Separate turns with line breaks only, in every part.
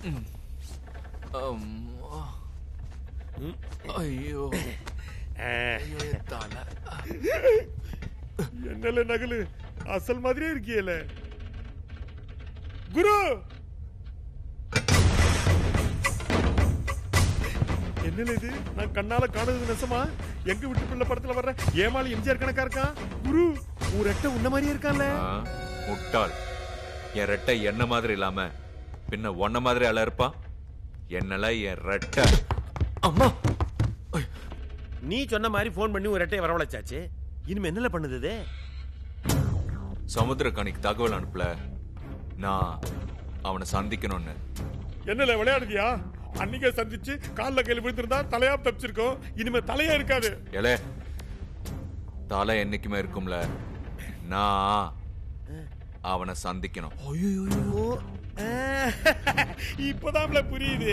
அம்மா. ஐயோ ஐயோ, என் தலை.
என்னல நகலு அசல் மாதிரியே இருக்கியல குரு என்னல இது நான் கண்ணால காணுது நெசமா எங்க விட்டு பிள்ளை படத்துல வர்ற ஏமாளி எம்ஜிஆர் கணக்கா இருக்கான் குரு உன் ரெட்டை உன்ன மாதிரியே இருக்கான்ல
ஆ, முட்டாள் என் ரெட்டை என்ன மாதிரி இல்லாம பின்ன ஒன்ன மாதிரி அல இருப்பான் என்னெல்லாம் என் ரெட்டை அம்மா
நீ சொன்ன மாதிரி ஃபோன் பண்ணி ஒரு ரெட்டையை வரவழைச்சாச்சு இனிமே என்னல பண்ணுது இது?
சமுத்திரக்கணிக்கு தகவல் அனுப்பல நான் அவனை சந்திக்கணும்னு
என்னல விளையாடுதியா அன்னைக்கே சந்திச்சு கால்ல கையில் விழுந்திருந்தா தலையா தப்பிச்சிருக்கோம் இனிமே தலையா இருக்காது
ஏலே தலை என்னைக்குமே இருக்கும்ல நான் அவனை சந்திக்கணும்
இப்பதான்ல புரியுது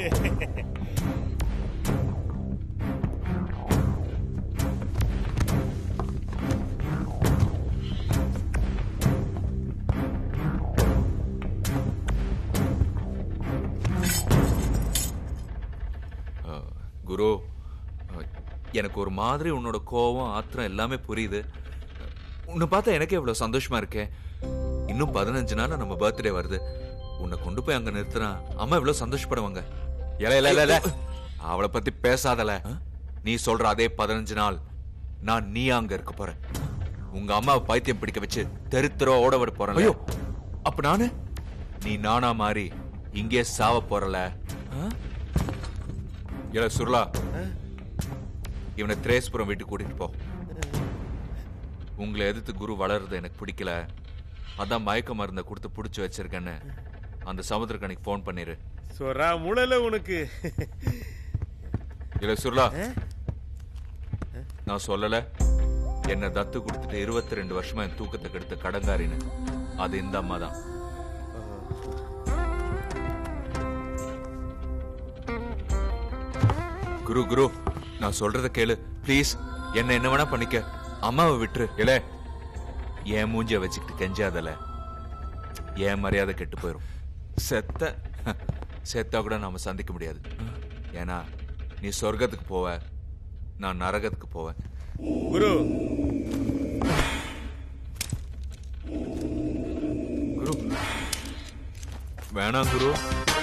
அஹ், குரு அஹ், எனக்கு ஒரு மாதிரி உன்னோட கோவம் ஆத்திரம் எல்லாமே புரியுது உன்னை பார்த்தா எனக்கே இவ்வளவு சந்தோஷமா இருக்கே இன்னும் பதினஞ்சு நாள் நம்ம பர்த்டே வருது உன்னை கொண்டு போய் அங்க நிறுத்தினா அம்மா இவ்வளவு சந்தோஷப்படுவாங்க இல இல இல, இல அவளை பத்தி பேசாதல நீ சொல்ற அதே பதினஞ்சு நாள் நான் நீ அங்க இருக்க போறேன் உங்க அம்மாவை பைத்தியம் பிடிக்க வச்சு தெரு தெருவா ஓட விட போறேன் ஐயோ அப்ப நானு நீ நானா மாறி இங்கே சாவ போறல இல்ல சுருளா இவனை திரேஸ்புரம் வீட்டுக்கு கூட்டிட்டு போ உங்களை எதிர்த்து குரு வளருது எனக்கு பிடிக்கல அதான் மயக்க மருந்தை கொடுத்து புடிச்சு வச்சிருக்கேன்னு அந்த சமுத்திரக்கணிக்கு ஃபோன் பண்ணிரு
சொரா முழல உனக்கு
இல்ல சுருளா நான் சொல்லல என்ன தத்து கொடுத்துட்டு இருபத்தி ரெண்டு வருஷமா என் தூக்கத்தை கெடுத்த கடங்காரின்னு அது இந்த அம்மா தான் குரு குரு நான் சொல்றத கேளு ப்ளீஸ் என்ன என்ன வேணா பண்ணிக்க அம்மாவை விட்டுரு இல்ல என் மூஞ்சிய வச்சுக்கிட்டு கெஞ்சாதல என் மரியாதை கெட்டு போயிரும் செத்த செத்தா கூட நாம சந்திக்க முடியாது ஏன்னா நீ சொர்க்கத்துக்கு போவ நான் நரகத்துக்கு போவேன்
குரு
குரு வேணாம் குரு